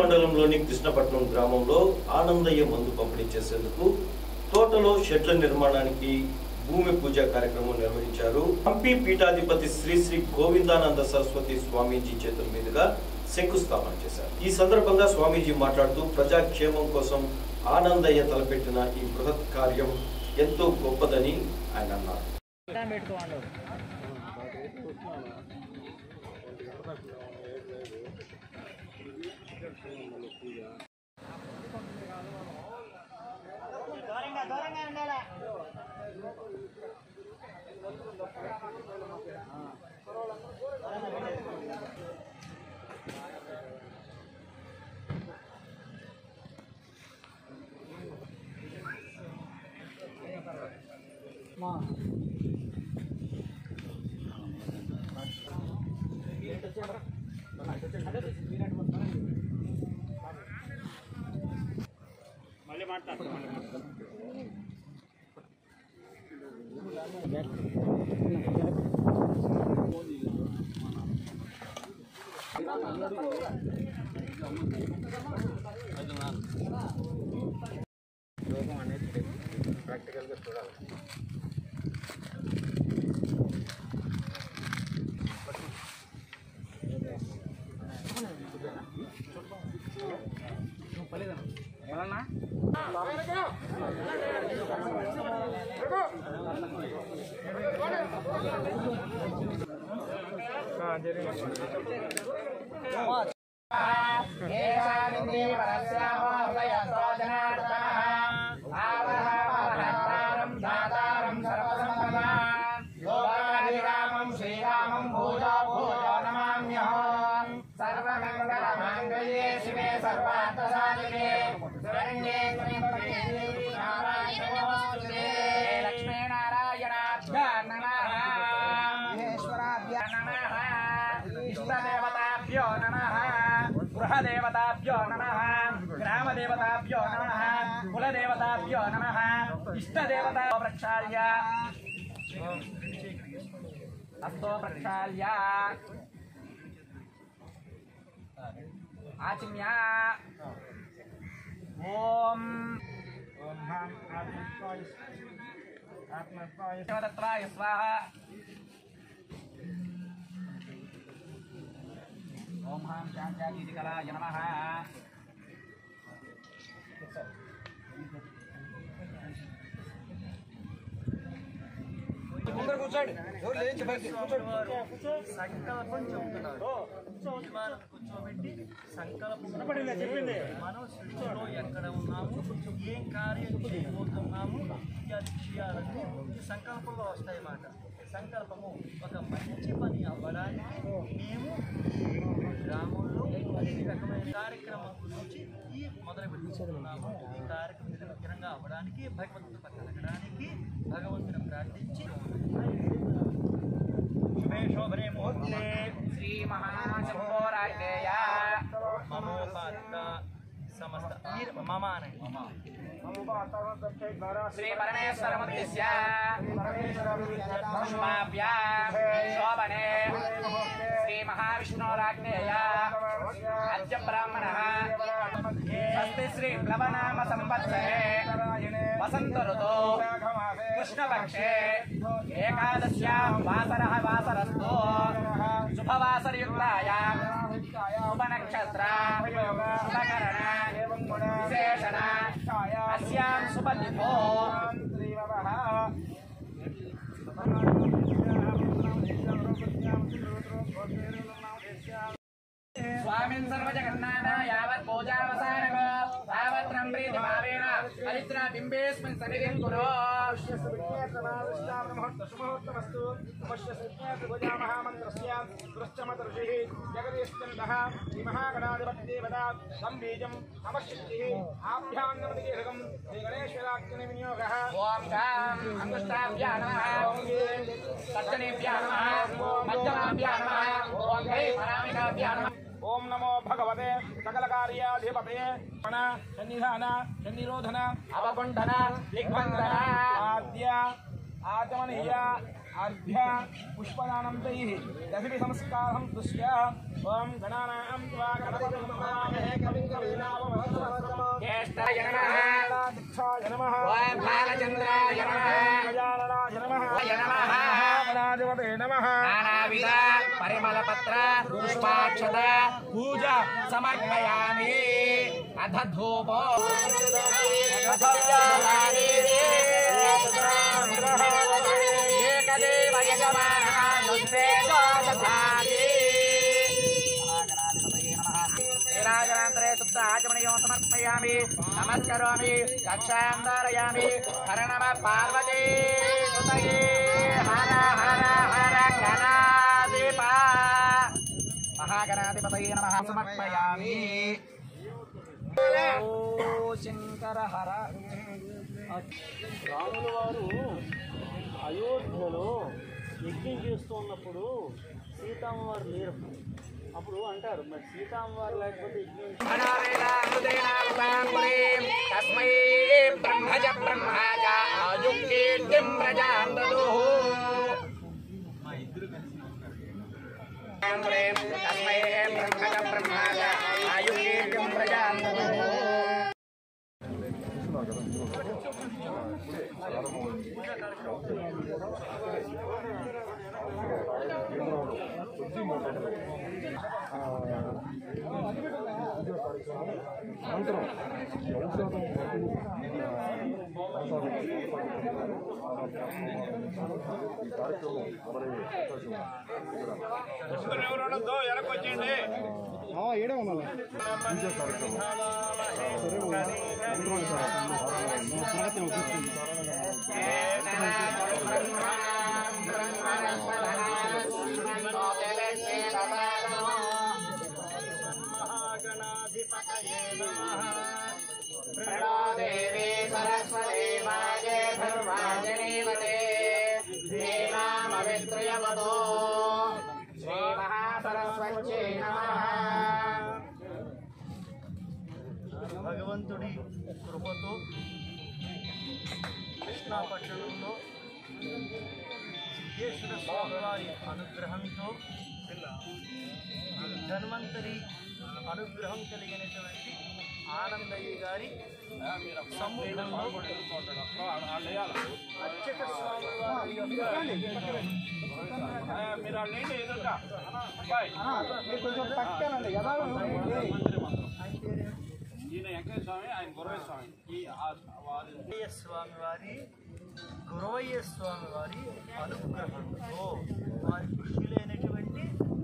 మండలంలోని కృష్ణపట్నం గ్రామంలో ఆనందయ్య మందు పంపిణీ చేసేందుకు తోటలో షెడ్ల నిర్మాణానికి భూమి పూజ కార్యక్రమం నిర్వహించారు హంపి పీఠాధిపతి శ్రీ శ్రీ గోవిందానంద సరస్వతి స్వామీజీ చేతుల మీదుగా శంకుస్థాపన చేశారు ఈ సందర్భంగా స్వామీజీ మాట్లాడుతూ ప్రజాక్షేమం కోసం ఆనందయ్య తలపెట్టిన ఈ బృహత్ కార్యం ఎంతో గొప్పదని ఆయన అన్నారు శ్రీరామం భూజో భూజో నమామ్యహం సర్వమంగళమాంగళ్యే శివే సర్వార్థసాధికే శరణ్యే త్ర్యంబకే దేవి నారాయణి నమోస్తుతే లక్ష్మీనారాయణాభ్య నమః మహేశ్వరాభ్య నమః ఇష్టదేవతాభ్యో నమః గృహదేవతాభ్యో నమః గ్రామదేవతాభ్యో నమః కులదేవతాభ్యో నమః ఇష్టదేవతా ప్రక్షాళ్య హస్తో ప్రక్షాళ్య ఆచిమ్య ఓం ఓం హాం ఆత్మత్వాయ ఆత్మత్వాయ శివదత్రాయ స్వాహ ఓం హాం శాంత్యాగీతికలాయ నమః సంకల్పం చెబుతున్నారు యజమానులు కూర్చోబెట్టి సంకల్పం మనం సృష్టిలో ఎక్కడ ఉన్నాము ఏం కార్యం చేయబోతున్నాము ఇత్యాది విషయాలన్నీ ఈ సంకల్పంలో వస్తాయి మాట సంకల్పము ఒక మంచి పని అవ్వడానికి మేము గ్రామంలో ఈ రకమైన కార్యక్రమం గురించి ఈ మొదలు పెట్టుకుంటున్నాము ఈ కార్యక్రమం నిర్విఘ్నంగా అవ్వడానికి భగవంతుని పక్కనడానికి భగవంతుని ప్రార్థించి శుభే శోభనే ముహూర్తే శ్రీ మహాశంభోరాజ్ఞేయ మమోపాత్త సమస్త మీరు మమ అనండి శ్రీ పరమేశ్వరముద్దిశ్య పుష్పాభ్య శోభనే శ్రీ మహావిష్ణోరాజ్ఞేయ అద్య బ్రాహ్మణ స్వస్తి శ్రీ ప్లవనామ సంవత్సరే వసంత ఋతో కృష్ణపక్షే ఏకాదశ్యాం వాసర వాసరస్తో శుభవాసరయుక్తాయాం శుభనక్షత్ర శుభకరణ విశేషణ అస్యాం శుభతిథో స్వామిన్ సర్వజగన్నాథ యావత్ పూజావసానగో తావత్రం ప్రీతి భావేన హరిద్ర బింబేస్మిన్ సన్నిధిం కురు ఓం శాం అంగుష్టాభ్యా నమః సజ్జనేభ్యా నమః మధ్యమాభ్యా నమః ఓం హై పరామికాభ్యా నమః ఓం నమో భగవతే సకల కార్యాధిపతే మన సన్నిధాన సన్నిరోధన అవగుంఠన దిగ్బంధన ఆద్య ఆచమనీయ अर्घ्य पुष्पदानन्तैः दशभि संस्कारं दृष्ट्या ॐ गणानां त्वा गणपतिं नमामहे कविं कवीनामहम् ज्येष्ठाय नमः शिक्षाय नमः ॐ बालचन्द्राय नमः गजाननाय नमः य नमः गणाधिपते नमः नानाविध परिमलपत्र पुष्पाक्षत पूजा समर्पयामि अथ धूपो एकदेव यजमानः युद्धे दधाति निराजनान्तरे शुद्ध आचमनयो समर्पयामि नमस्करोमि कक्षान्धारयामि हर नमः पार्वती सुतये हर हर हर गणाधिप महागणाधिपतये नमः समर्पयामि ओ शङ्कर हर రాముల వారు అయోధ్యలో యజ్ఞం చేస్తూ ఉన్నప్పుడు సీతమ్మ వారు లేరు అప్పుడు అంటారు మరి సీతమ్మ వారు లేకపోతే యజ్ఞం तस्मै ब्रह्मज ब्रह्माज आयुक्कीर्तिं प्रजां ददुः तस्मै ब्रह्मज ब्रह्माज आयुक्कीर्तिं प्रजां ददुः ఎవరుండొద్దు వెనకొచ్చేయండి देवी सरस्वती माजे धर्माजनीमते श्रीरामवित्रयवतो श्रीमहासरस्वत्यै नमः భగవంతుడి కృపతో కృష్ణాపట్టణంలో సిద్ధేశ్వర స్వామి వారి అనుగ్రహంతో ధన్వంతరి అనుగ్రహం కలిగినటువంటి ఆనందయ్య గారి సమ్ముఖంలో అర్చక స్వామి వారి యొక్క మీరు వాళ్ళేంటి ఎదురుగా అబ్బాయి ఈయన వెంకటేశ్వర స్వామి ఆయన గురవే స్వామి ఈ ఆ- వారి గురవయ్య స్వామి వారి గురవయ్య స్వామి వారి అనుగ్రహంతో వారి కృషిలైనటువంటి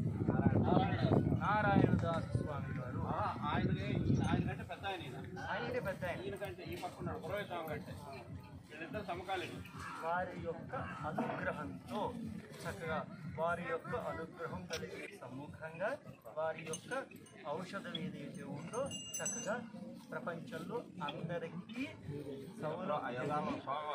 నారాయణదాస్ స్వామి వారు ఆయన ఆయన కంటే పెద్ద ఆయన ఈయన ఆయనకే పెద్ద ఆయన ఈయన కంటే ఈ పక్క ఉన్నాడు గురవే స్వామి కంటే వీళ్ళిద్దరు సమకాలీన వారి యొక్క అనుగ్రహంతో చక్కగా వారి యొక్క అనుగ్రహం కలిగి సమ్ముఖంగా వారి యొక్క ఔషధం ఏదైతే ఉందో చక్కగా ప్రపంచంలో అందరికీ సౌలభ్యం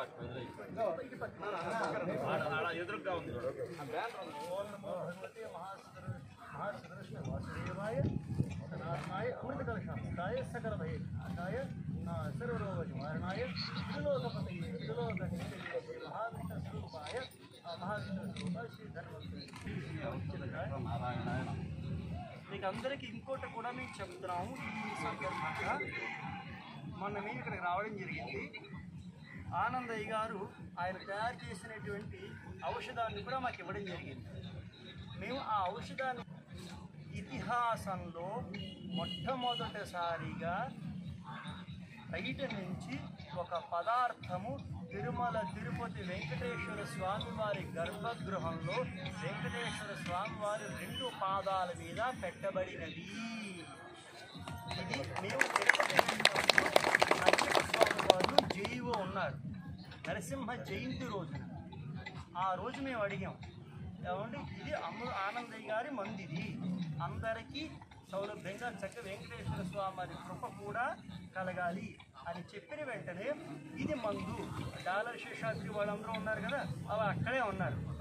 ఎదురుగా ఉంది ఓం నమో భగవతే మహాసుదర్ మహాసుదర్శన వాసుదేవాయ సనాతనాయ అమృత కలశాయ సకల భయనాయ సర్వరోగ నివారణాయ త్రిలోకపతయే త్రిలోక నిత్యే శ్రీ మహావిష్ణు స్వరూపాయ ఆ మహావిష్ణు స్వరూప శ్రీ ధన్వంతరి మీకు అందరికీ ఇంకోటి కూడా మేము చెప్తున్నాము ఈ సందర్భంగా మొన్న మేము ఇక్కడికి రావడం జరిగింది ఆనందయ్య గారు ఆయన తయారు చేసినటువంటి ఔషధాన్ని కూడా మాకు ఇవ్వడం జరిగింది మేము ఆ ఔషధాన్ని ఇతిహాసంలో మొట్టమొదటిసారిగా బయట నుంచి ఒక పదార్థము తిరుమల తిరుపతి వెంకటేశ్వర స్వామి వారి గర్భగృహంలో వెంకటేశ్వర స్వామి వారి రెండు పాదాల మీద పెట్టబడినది ఇది మేము తిరుపతి వెళ్ళినప్పుడు అయ్యప్ప స్వామి వారు జైవో ఉన్నారు నరసింహ జయంతి రోజున ఆ రోజు మేము అడిగాం ఏమంటే ఇది అమ్మ ఆనందయ్య గారి మందిది అందరికీ సౌలభ్యంగా చక్క వెంకటేశ్వర స్వామి వారి కృప కూడా కలగాలి అని చెప్పిన వెంటనే ఇది మందు డాలర్ శేషాద్రి వాళ్ళందరూ ఉన్నారు కదా అవి అక్కడే ఉన్నారు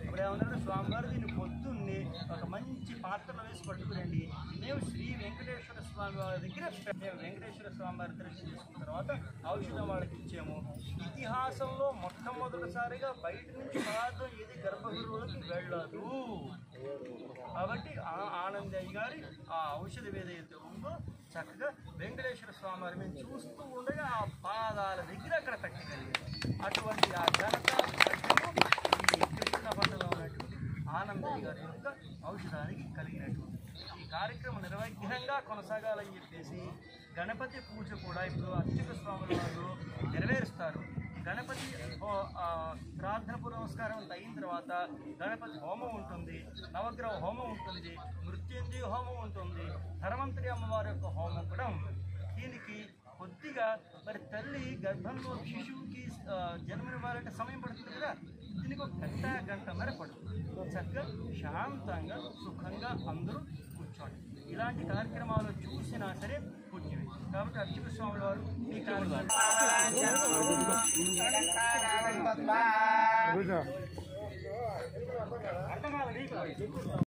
ఇప్పుడు ఏమన్నారు స్వామివారు దీన్ని పొద్దున్నే ఒక మంచి పాత్రలో వేసి పట్టుకురండి మేము శ్రీ వెంకటేశ్వర స్వామి వారి దగ్గర మేము వెంకటేశ్వర స్వామి వారి దర్శనం చేసుకున్న తర్వాత ఔషధం వాళ్ళకి ఇచ్చాము ఇతిహాసంలో మొట్టమొదటిసారిగా బయట నుంచి పదార్థం ఏది గర్భగురువులకి వెళ్ళదు కాబట్టి ఆ ఆనందయ్య గారి ఆ ఔషధం ఏదైతే ఉందో చక్కగా వెంకటేశ్వర స్వామి వారి మేము చూస్తూ ఉండగా ఆ పాదాల దగ్గర అక్కడ పెట్టగలిగారు అటువంటి ఆ ఘనత భాగ్యము ఈ కృష్ణ పండుగ ఉన్నటువంటి ఆనందయ్య గారి యొక్క ఔషధానికి కలిగినటువంటి ఈ కార్యక్రమం నిర్విఘ్నంగా కొనసాగాలని చెప్పేసి గణపతి పూజ కూడా ఇప్పుడు అర్చక స్వాముల వారు నెరవేరుస్తారు గణపతి హో- ఆ, ప్రార్థన నమస్కారం అంతా అయిన తర్వాత గణపతి హోమం ఉంటుంది నవగ్రహ హోమం ఉంటుంది మృత్యుంజయ హోమం ఉంటుంది ధర్మంతరి అమ్మవారి యొక్క హోమం కూడా ఉంటుంది దీనికి కొద్దిగా మరి తల్లి గర్భంలో శిశువుకి ఆ, జన్మనివ్వాలంటే సమయం పడుతుంది కదా దీనికి ఒక గంట గంట మేర పడుతుంది చక్కగా శాంతంగా సుఖంగా అందరూ కూర్చోండి ఇలాంటి కార్యక్రమాలు చూసినా సరే పుణ్యమే కాబట్టి అర్చక స్వామి వారు ఈ కార్యక్రమం